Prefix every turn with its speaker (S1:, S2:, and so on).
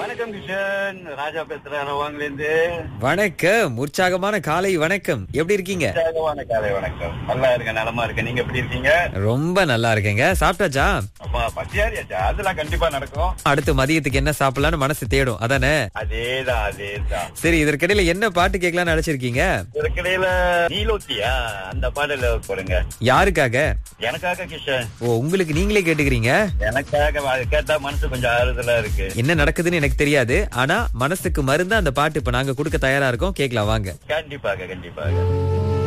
S1: வணக்கம் கிஷன் ராஜா பேசுறேன் ரவாங்கல இருந்து
S2: வணக்கம் உற்சாகமான காலை வணக்கம் எப்படி இருக்கீங்க
S1: உற்சாகமான காலை வணக்கம் நல்லா இருக்கேன் நலமா இருக்கேன் நீங்க எப்படி இருக்கீங்க
S2: ரொம்ப நல்லா இருக்கேங்க சாப்பிட்டாச்சா
S1: அப்பா பசியாரியாச்சா அதெல்லாம் கண்டிப்பா நடக்கும்
S2: அடுத்து மதியத்துக்கு என்ன சாப்பிடலாம்னு மனசு தேடும் அதானே
S1: அதேதான் அதேதான்
S2: சரி இதற்கிடையில என்ன பாட்டு கேட்கலாம்னு நினைச்சிருக்கீங்க
S1: இதற்கிடையில நீலோத்தியா அந்த பாடல போடுங்க
S2: யாருக்காக
S1: எனக்காக கிஷன்
S2: ஓ உங்களுக்கு நீங்களே கேட்டுக்கிறீங்க
S1: எனக்காக அது கேட்டா மனசு கொஞ்சம் ஆறுதலா இருக்கு
S2: என்ன நடக்குதுன்னு எனக்கு தெரியாது ஆனா மனசுக்கு மருந்து அந்த பாட்டு இப்ப நாங்க கொடுக்க தயாரா இருக்கோம் கேட்கலாம் வாங்க
S1: கண்டிப்பாக கண்டிப்பாக